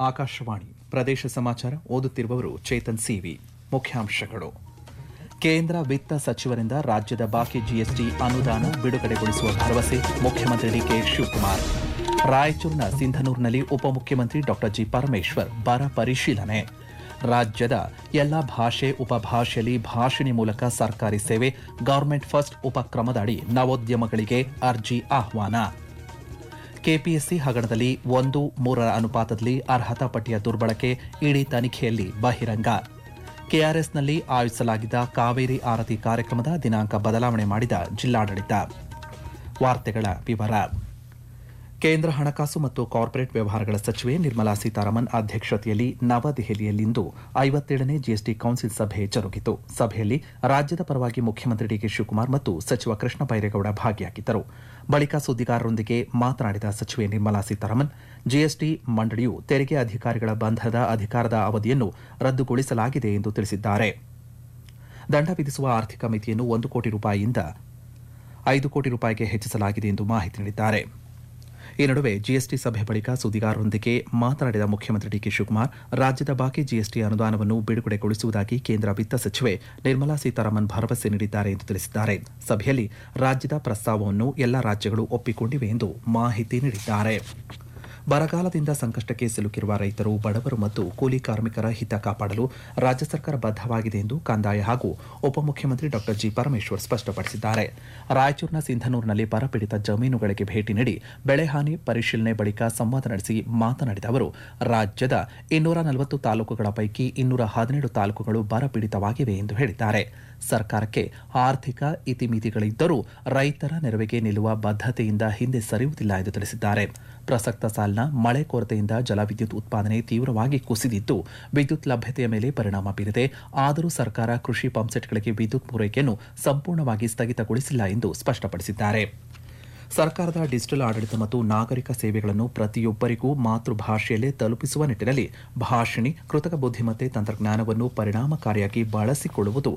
ಆಕಾಶವಾಣಿ ಪ್ರದೇಶ ಸಮಾಚಾರ ಓದುತ್ತಿರುವವರು ಚೇತನ್ ಸಿವಿ ಮುಖ್ಯಾಂಶಗಳು ಕೇಂದ್ರ ವಿತ್ತ ಸಚಿವರಿಂದ ರಾಜ್ಯದ ಬಾಕಿ ಜಿಎಸ್ಟಿ ಅನುದಾನ ಬಿಡುಗಡೆಗೊಳಿಸುವ ಭರವಸೆ ಮುಖ್ಯಮಂತ್ರಿ ಡಿಕೆ ಶಿವಕುಮಾರ್ ರಾಯಚೂರಿನ ಸಿಂಧನೂರಿನಲ್ಲಿ ಉಪಮುಖ್ಯಮಂತ್ರಿ ಡಾ ಜಿ ಪರಮೇಶ್ವರ್ ಬರ ಪರಿಶೀಲನೆ ರಾಜ್ಯದ ಎಲ್ಲ ಭಾಷೆ ಉಪಭಾಷೆಯಲ್ಲಿ ಭಾಷಿಣಿ ಮೂಲಕ ಸರ್ಕಾರಿ ಸೇವೆ ಗವರ್ಮೆಂಟ್ ಫಸ್ಟ್ ಉಪಕ್ರಮದ ಅಡಿ ನವೋದ್ಯಮಗಳಿಗೆ ಅರ್ಜಿ ಆಹ್ವಾನ ಕೆಪಿಎಸ್ಸಿ ಹಗರಣದಲ್ಲಿ ಒಂದು ಮೂರರ ಅನುಪಾತದಲ್ಲಿ ಅರ್ಹತಾ ಪಟ್ಟಿಯ ದುರ್ಬಳಕೆ ಇಡೀ ತನಿಖೆಯಲ್ಲಿ ಬಹಿರಂಗ ಕೆಆರ್ಎಸ್ನಲ್ಲಿ ಆಯೋಜಿಸಲಾಗಿದ್ದ ಕಾವೇರಿ ಆರತಿ ಕಾರ್ಯಕ್ರಮದ ದಿನಾಂಕ ಬದಲಾವಣೆ ಮಾಡಿದ ಜಿಲ್ಲಾಡಳಿತ ವಾರ್ತೆಗಳ ವಿವರ ಕೇಂದ್ರ ಹಣಕಾಸು ಮತ್ತು ಕಾರ್ಪೊರೇಟ್ ವ್ಯವಹಾರಗಳ ಸಚಿವೆ ನಿರ್ಮಲಾ ಸೀತಾರಾಮನ್ ಅಧ್ಯಕ್ಷತೆಯಲ್ಲಿ ನವದೆಹಲಿಯಲ್ಲಿಂದು ಐವತ್ತೇಳನೇ ಜಿಎಸ್ಟಿ ಕೌನ್ಸಿಲ್ ಸಭೆ ಜರುಗಿತು ಸಭೆಯಲ್ಲಿ ರಾಜ್ಯದ ಪರವಾಗಿ ಮುಖ್ಯಮಂತ್ರಿ ಡಿಕೆ ಶಿವಕುಮಾರ್ ಮತ್ತು ಸಚಿವ ಕೃಷ್ಣ ಬೈರೇಗೌಡ ಭಾಗಿಯಾಗಿದ್ದರು ಬಳಿಕ ಸುದ್ದಿಗಾರರೊಂದಿಗೆ ಮಾತನಾಡಿದ ಸಚಿವೆ ನಿರ್ಮಲಾ ಸೀತಾರಾಮನ್ ಜಿಎಸ್ಟಿ ಮಂಡಳಿಯು ತೆರಿಗೆ ಅಧಿಕಾರಿಗಳ ಬಂಧನದ ಅಧಿಕಾರದ ಅವಧಿಯನ್ನು ರದ್ದುಗೊಳಿಸಲಾಗಿದೆ ಎಂದು ತಿಳಿಸಿದ್ದಾರೆ ದಂಡ ವಿಧಿಸುವ ಆರ್ಥಿಕ ಮಿತಿಯನ್ನು ಒಂದು ಕೋಟಿ ರೂಪಾಯಿಯಿಂದ ಐದು ಕೋಟಿ ರೂಪಾಯಿಗೆ ಹೆಚ್ಚಿಸಲಾಗಿದೆ ಎಂದು ಮಾಹಿತಿ ನೀಡಿದ್ದಾರೆ ಈ ನಡುವೆ ಜಿಎಸ್ಟಿ ಸಭೆ ಬಳಿಕ ಸುದ್ದಿಗಾರರೊಂದಿಗೆ ಮಾತನಾಡಿದ ಮುಖ್ಯಮಂತ್ರಿ ಡಿಕೆ ಶಿವಕುಮಾರ್ ರಾಜ್ಯದ ಬಾಕಿ ಜಿಎಸ್ಟಿ ಅನುದಾನವನ್ನು ಬಿಡುಗಡೆಗೊಳಿಸುವುದಾಗಿ ಕೇಂದ್ರ ವಿತ್ತ ಸಚಿವೆ ನಿರ್ಮಲಾ ಸೀತಾರಾಮನ್ ಭರವಸೆ ನೀಡಿದ್ದಾರೆ ಎಂದು ತಿಳಿಸಿದ್ದಾರೆ ಸಭೆಯಲ್ಲಿ ರಾಜ್ಯದ ಪ್ರಸ್ತಾವವನ್ನು ಎಲ್ಲ ರಾಜ್ಯಗಳು ಒಪ್ಪಿಕೊಂಡಿವೆ ಎಂದು ಮಾಹಿತಿ ನೀಡಿದ್ದಾರೆ ಬರಗಾಲದಿಂದ ಸಂಕಷ್ಟಕ್ಕೆ ಸಿಲುಕಿರುವ ರೈತರು ಬಡವರು ಮತ್ತು ಕೂಲಿ ಕಾರ್ಮಿಕರ ಹಿತ ಕಾಪಾಡಲು ರಾಜ್ಯ ಸರ್ಕಾರ ಬದ್ಧವಾಗಿದೆ ಎಂದು ಕಂದಾಯ ಹಾಗೂ ಉಪಮುಖ್ಯಮಂತ್ರಿ ಡಾ ಜಿ ಪರಮೇಶ್ವರ್ ಸ್ಪಷ್ಟಪಡಿಸಿದ್ದಾರೆ ರಾಯಚೂರಿನ ಸಿಂಧನೂರಿನಲ್ಲಿ ಬರಪೀಡಿತ ಜಮೀನುಗಳಿಗೆ ಭೇಟಿ ನೀಡಿ ಬೆಳೆ ಹಾನಿ ಪರಿಶೀಲನೆ ಬಳಿಕ ಸಂವಾದ ನಡೆಸಿ ಮಾತನಾಡಿದ ಅವರು ರಾಜ್ಯದ ಇನ್ನೂರ ನಲವತ್ತು ತಾಲೂಕುಗಳ ಪೈಕಿ ಇನ್ನೂರ ಹದಿನೇಳು ತಾಲೂಕುಗಳು ಬರಪೀಡಿತವಾಗಿವೆ ಎಂದು ಹೇಳಿದ್ದಾರೆ ಸರ್ಕಾರಕ್ಕೆ ಆರ್ಥಿಕ ಇತಿಮಿತಿಗಳಿದ್ದರೂ ರೈತರ ನೆರವಿಗೆ ನಿಲ್ಲುವ ಬದ್ಧತೆಯಿಂದ ಹಿಂದೆ ಸರಿಯುವುದಿಲ್ಲ ಎಂದು ತಿಳಿಸಿದ್ದಾರೆ ಪ್ರಸಕ್ತ ಸಾಲಿನ ಮಳೆ ಕೊರತೆಯಿಂದ ಜಲವಿದ್ಯುತ್ ಉತ್ಪಾದನೆ ತೀವ್ರವಾಗಿ ಕುಸಿದಿದ್ದು ವಿದ್ಯುತ್ ಲಭ್ಯತೆಯ ಮೇಲೆ ಪರಿಣಾಮ ಬೀರಿದೆ ಆದರೂ ಸರ್ಕಾರ ಕೃಷಿ ಪಂಪ್ಸೆಟ್ಗಳಿಗೆ ವಿದ್ಯುತ್ ಪೂರೈಕೆಯನ್ನು ಸಂಪೂರ್ಣವಾಗಿ ಸ್ಥಗಿತಗೊಳಿಸಿಲ್ಲ ಎಂದು ಸ್ಪಷ್ಟಪಡಿಸಿದ್ದಾರೆ ಸರ್ಕಾರದ ಡಿಜಿಟಲ್ ಆಡಳಿತ ಮತ್ತು ನಾಗರಿಕ ಸೇವೆಗಳನ್ನು ಪ್ರತಿಯೊಬ್ಬರಿಗೂ ಮಾತೃಭಾಷೆಯಲ್ಲೇ ತಲುಪಿಸುವ ನಿಟ್ಟಿನಲ್ಲಿ ಭಾಷಿಣಿ ಕೃತಕ ಬುದ್ಧಿಮತ್ತೆ ತಂತ್ರಜ್ಞಾನವನ್ನು ಪರಿಣಾಮಕಾರಿಯಾಗಿ ಬಳಸಿಕೊಳ್ಳುವುದು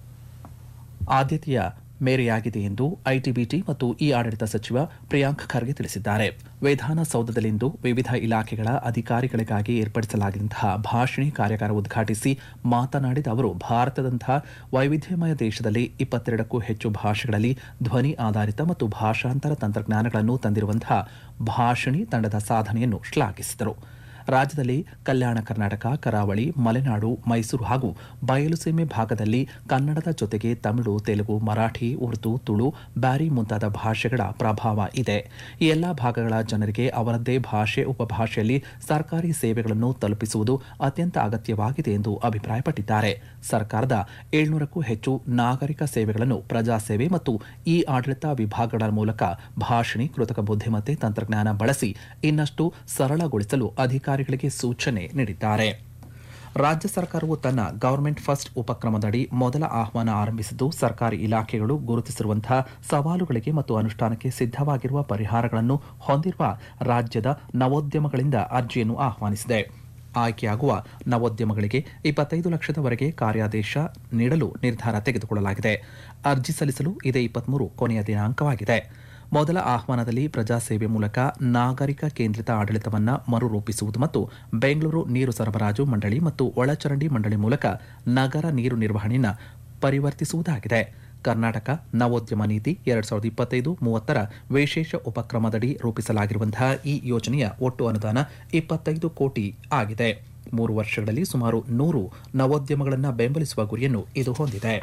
ಆದ್ಯತೆಯ ಮೇರೆಯಾಗಿದೆ ಎಂದು ಐಟಿಬಿಟಿ ಮತ್ತು ಇ ಆಡಳಿತ ಸಚಿವ ಪ್ರಿಯಾಂಕ್ ಖರ್ಗೆ ತಿಳಿಸಿದ್ದಾರೆ ವಿಧಾನಸೌಧದಲ್ಲಿಂದು ವಿವಿಧ ಇಲಾಖೆಗಳ ಅಧಿಕಾರಿಗಳಿಗಾಗಿ ಏರ್ಪಡಿಸಲಾಗಿದ್ದಂತಹ ಭಾಷಿಣಿ ಕಾರ್ಯಾಗಾರ ಉದ್ಘಾಟಿಸಿ ಮಾತನಾಡಿದ ಅವರು ಭಾರತದಂತಹ ವೈವಿಧ್ಯಮಯ ದೇಶದಲ್ಲಿ ಇಪ್ಪತ್ತೆರಡಕ್ಕೂ ಹೆಚ್ಚು ಭಾಷೆಗಳಲ್ಲಿ ಧ್ವನಿ ಆಧಾರಿತ ಮತ್ತು ಭಾಷಾಂತರ ತಂತ್ರಜ್ಞಾನಗಳನ್ನು ತಂದಿರುವಂತಹ ಭಾಷಿಣಿ ತಂಡದ ಸಾಧನೆಯನ್ನು ಶ್ಲಾಘಿಸಿದರು ರಾಜ್ಯದಲ್ಲಿ ಕಲ್ಯಾಣ ಕರ್ನಾಟಕ ಕರಾವಳಿ ಮಲೆನಾಡು ಮೈಸೂರು ಹಾಗೂ ಬಯಲುಸೀಮೆ ಭಾಗದಲ್ಲಿ ಕನ್ನಡದ ಜೊತೆಗೆ ತಮಿಳು ತೆಲುಗು ಮರಾಠಿ ಉರ್ದು ತುಳು ಬ್ಯಾರಿ ಮುಂತಾದ ಭಾಷೆಗಳ ಪ್ರಭಾವ ಇದೆ ಈ ಎಲ್ಲಾ ಭಾಗಗಳ ಜನರಿಗೆ ಅವರದ್ದೇ ಭಾಷೆ ಉಪಭಾಷೆಯಲ್ಲಿ ಸರ್ಕಾರಿ ಸೇವೆಗಳನ್ನು ತಲುಪಿಸುವುದು ಅತ್ಯಂತ ಅಗತ್ಯವಾಗಿದೆ ಎಂದು ಅಭಿಪ್ರಾಯಪಟ್ಟಿದ್ದಾರೆ ಸರ್ಕಾರದ ಏಳ್ನೂರಕ್ಕೂ ಹೆಚ್ಚು ನಾಗರಿಕ ಸೇವೆಗಳನ್ನು ಪ್ರಜಾಸೇವೆ ಮತ್ತು ಇ ಆಡಳಿತ ವಿಭಾಗಗಳ ಮೂಲಕ ಭಾಷಿಣಿ ಕೃತಕ ಬುದ್ಧಿಮತ್ತೆ ತಂತ್ರಜ್ಞಾನ ಬಳಸಿ ಇನ್ನಷ್ಟು ಸರಳಗೊಳಿಸಲು ಅಧಿಕಾರಿಗಳಿಗೆ ಸೂಚನೆ ನೀಡಿದ್ದಾರೆ ರಾಜ್ಯ ಸರ್ಕಾರವು ತನ್ನ ಗವರ್ಮೆಂಟ್ ಫಸ್ಟ್ ಉಪಕ್ರಮದಡಿ ಮೊದಲ ಆಹ್ವಾನ ಆರಂಭಿಸಿದ್ದು ಸರ್ಕಾರಿ ಇಲಾಖೆಗಳು ಗುರುತಿಸಿರುವಂತಹ ಸವಾಲುಗಳಿಗೆ ಮತ್ತು ಅನುಷ್ಠಾನಕ್ಕೆ ಸಿದ್ಧವಾಗಿರುವ ಪರಿಹಾರಗಳನ್ನು ಹೊಂದಿರುವ ರಾಜ್ಯದ ನವೋದ್ಯಮಗಳಿಂದ ಅರ್ಜಿಯನ್ನು ಆಹ್ವಾನಿಸಿದೆ ಆಯ್ಕೆಯಾಗುವ ನವೋದ್ಯಮಗಳಿಗೆ ಇಪ್ಪತ್ತೈದು ಲಕ್ಷದವರೆಗೆ ಕಾರ್ಯಾದೇಶ ನೀಡಲು ನಿರ್ಧಾರ ತೆಗೆದುಕೊಳ್ಳಲಾಗಿದೆ ಅರ್ಜಿ ಸಲ್ಲಿಸಲು ಇದೇ ಇಪ್ಪತ್ಮೂರು ಕೊನೆಯ ದಿನಾಂಕವಾಗಿದೆ ಮೊದಲ ಆಹ್ವಾನದಲ್ಲಿ ಪ್ರಜಾಸೇವೆ ಮೂಲಕ ನಾಗರಿಕ ಕೇಂದ್ರಿತ ಆಡಳಿತವನ್ನು ಮರುರೂಪಿಸುವುದು ಮತ್ತು ಬೆಂಗಳೂರು ನೀರು ಸರಬರಾಜು ಮಂಡಳಿ ಮತ್ತು ಒಳಚರಂಡಿ ಮಂಡಳಿ ಮೂಲಕ ನಗರ ನೀರು ನಿರ್ವಹಣೆಯನ್ನು ಪರಿವರ್ತಿಸುವುದಾಗಿದೆ ಕರ್ನಾಟಕ ನವೋದ್ಯಮ ನೀತಿ ಎರಡ್ ಸಾವಿರದ ಇಪ್ಪತ್ತೈದು ಮೂವತ್ತರ ವಿಶೇಷ ಉಪಕ್ರಮದಡಿ ರೂಪಿಸಲಾಗಿರುವಂತಹ ಈ ಯೋಜನೆಯ ಒಟ್ಟು ಅನುದಾನ ಇಪ್ಪತ್ತೈದು ಕೋಟಿ ಆಗಿದೆ ಮೂರು ವರ್ಷಗಳಲ್ಲಿ ಸುಮಾರು ನೂರು ನವೋದ್ಯಮಗಳನ್ನು ಬೆಂಬಲಿಸುವ ಗುರಿಯನ್ನು ಇದು ಹೊಂದಿದೆ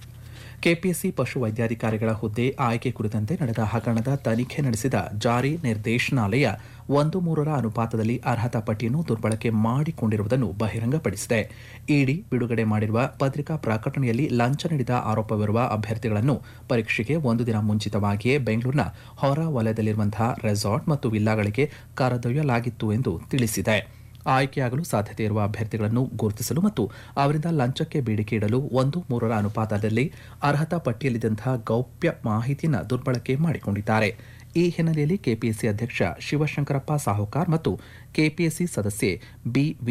ಕೆಪಿಎಸ್ಸಿ ಪಶು ವೈದ್ಯಾಧಿಕಾರಿಗಳ ಹುದ್ದೆ ಆಯ್ಕೆ ಕುರಿತಂತೆ ನಡೆದ ಹಗರಣದ ತನಿಖೆ ನಡೆಸಿದ ಜಾರಿ ನಿರ್ದೇಶನಾಲಯ ಒಂದು ಮೂರರ ಅನುಪಾತದಲ್ಲಿ ಅರ್ಹತಾ ಪಟ್ಟಿಯನ್ನು ದುರ್ಬಳಕೆ ಮಾಡಿಕೊಂಡಿರುವುದನ್ನು ಬಹಿರಂಗಪಡಿಸಿದೆ ಇಡಿ ಬಿಡುಗಡೆ ಮಾಡಿರುವ ಪತ್ರಿಕಾ ಪ್ರಕಟಣೆಯಲ್ಲಿ ಲಂಚ ನೀಡಿದ ಆರೋಪವಿರುವ ಅಭ್ಯರ್ಥಿಗಳನ್ನು ಪರೀಕ್ಷೆಗೆ ಒಂದು ದಿನ ಮುಂಚಿತವಾಗಿಯೇ ಬೆಂಗಳೂರಿನ ಹೊರ ವಲಯದಲ್ಲಿರುವಂತಹ ರೆಸಾರ್ಟ್ ಮತ್ತು ವಿಲ್ಲಾಗಳಿಗೆ ಕರೆದೊಯ್ಯಲಾಗಿತ್ತು ಎಂದು ತಿಳಿಸಿದೆ ಆಯ್ಕೆಯಾಗಲು ಸಾಧ್ಯತೆ ಇರುವ ಅಭ್ಯರ್ಥಿಗಳನ್ನು ಗುರುತಿಸಲು ಮತ್ತು ಅವರಿಂದ ಲಂಚಕ್ಕೆ ಬೇಡಿಕೆ ಇಡಲು ಒಂದು ಮೂರರ ಅನುಪಾತದಲ್ಲಿ ಅರ್ಹತಾ ಪಟ್ಟಿಯಲ್ಲಿದ್ದಂತಹ ಗೌಪ್ಯ ಮಾಹಿತಿಯನ್ನು ದುರ್ಬಳಕೆ ಮಾಡಿಕೊಂಡಿದ್ದಾರೆ ಈ ಹಿನ್ನೆಲೆಯಲ್ಲಿ ಕೆಪಿಎಸ್ಸಿ ಅಧ್ಯಕ್ಷ ಶಿವಶಂಕರಪ್ಪ ಸಾಹುಕಾರ್ ಮತ್ತು ಕೆಪಿಎಸ್ಸಿ ಸದಸ್ಯೆ ಬಿ